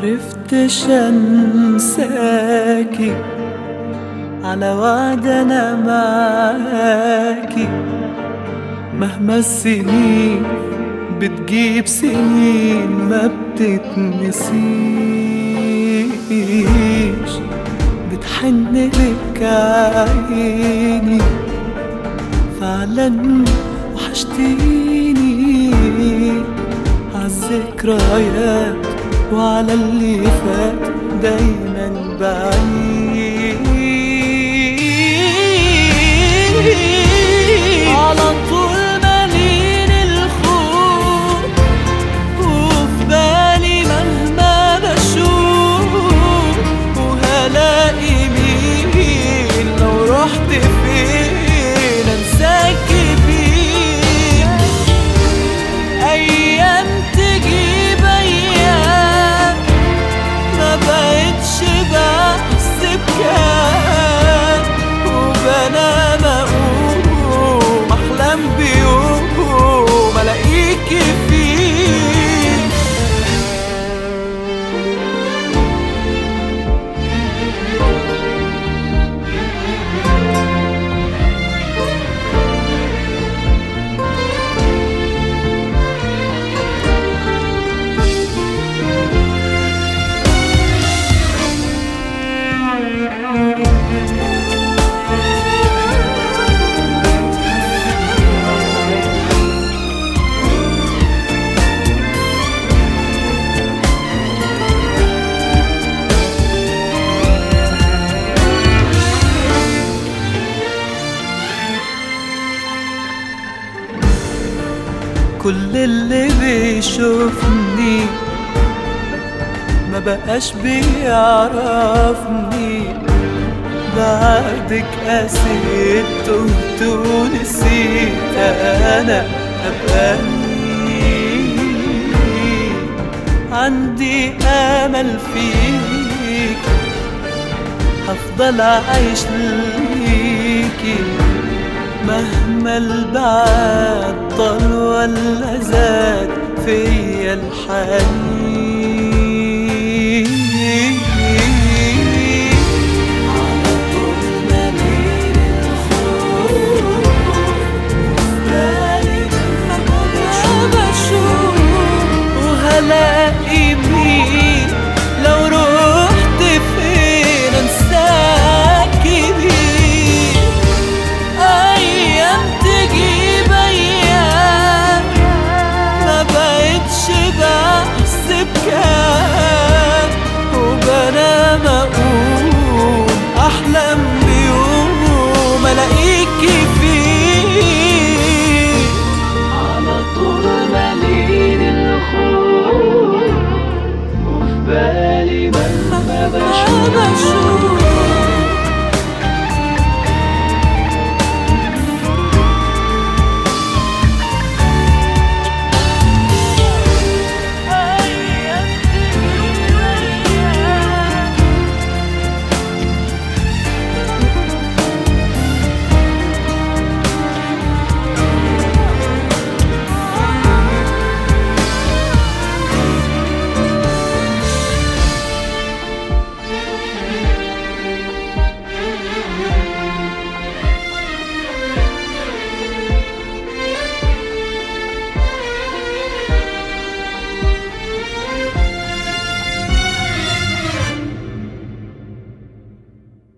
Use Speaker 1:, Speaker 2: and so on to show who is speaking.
Speaker 1: معرفتش انساكي على وعد انا معاكي مهما السنين بتجيب سنين ما بتتنسيش بتحن لك عيني فعلا وحشتيني عالذكريات وعلى اللي فات دايما بعيد على طول مليان الخوف وفي بالي مهما بشوف وهلاقي مين لو رحت فين انساك فين ايام تجيب ايام ما بقتش بحسب كام وبنام اقوم احلم بيوم الاقيكي فيه كل اللي بيشوفني ما بقاش بيعرفني بعدك قسيت تهت ونسيت انا ابقى مين. عندي امل فيك هفضل عايش ليكي مهما البعد طال ولا زاد فيا الحنين